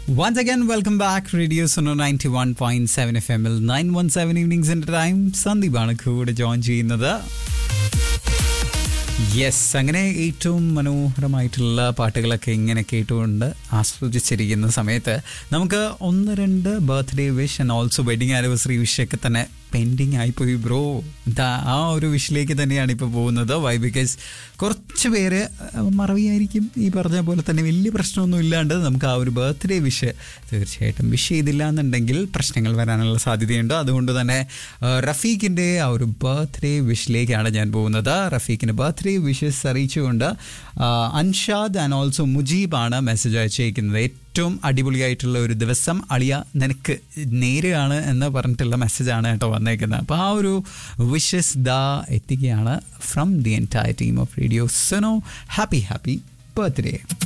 Once again, welcome back. Radio Suno 91.7 FM ൽ 917 evenings in time സന്ദീപാണ് കൂടെ join ചെയ്യുന്നത് yes അങ്ങനെ ഏറ്റവും മനോഹരമായിട്ടുള്ള പാട്ടുകളൊക്കെ ഇങ്ങനെ കേട്ടുകൊണ്ട് ആസ്വദിച്ചിരിക്കുന്ന സമയത്ത് നമുക്ക് ഒന്ന് രണ്ട് birthday wish and also wedding anniversary വിഷയൊക്കെ തന്നെ പെൻഡിങ് ആയിപ്പോയി ബ്രോ എന്താ ആ ഒരു വിഷിലേക്ക് തന്നെയാണ് ഇപ്പോൾ പോകുന്നത് വൈ ബിക്കോസ് കുറച്ച് പേര് അഹ്, മറവിയായിരിക്കും ഈ പറഞ്ഞ പോലെ തന്നെ വലിയ പ്രശ്നമൊന്നും ഇല്ലാണ്ട് നമുക്ക് ആ ഒരു ബർത്ത്ഡേ വിഷ് തീർച്ചയായിട്ടും വിഷ് ചെയ്തില്ല എന്നുണ്ടെങ്കിൽ പ്രശ്നങ്ങൾ വരാനുള്ള സാധ്യതയുണ്ട് അതുകൊണ്ട് തന്നെ അഹ്, റഫീഖിൻ്റെ ആ ഒരു ബർത്ത്ഡേ വിഷിലേക്കാണ് ഞാൻ പോകുന്നത് റഫീഖിൻ്റെ ബർത്ത്ഡേ വിഷസ് അറിയിച്ചുകൊണ്ട് അഹ്, അൻഷാദ് ആൻഡ് ഓൾസോ മുജീബാണ് മെസ്സേജ് അയച്ചേക്കുന്നത് ഏറ്റവും അടിപൊളിയായിട്ടുള്ള ഒരു ദിവസം അളിയ നിനക്ക് നേരെയാണ് എന്ന് പറഞ്ഞിട്ടുള്ള മെസ്സേജാണ് കേട്ടോ വന്നേക്കുന്നത് അപ്പോൾ ആ ഒരു വിഷസ് ദാ എത്തിക്കുകയാണ് from the entire team of radio Suno happy happy birthday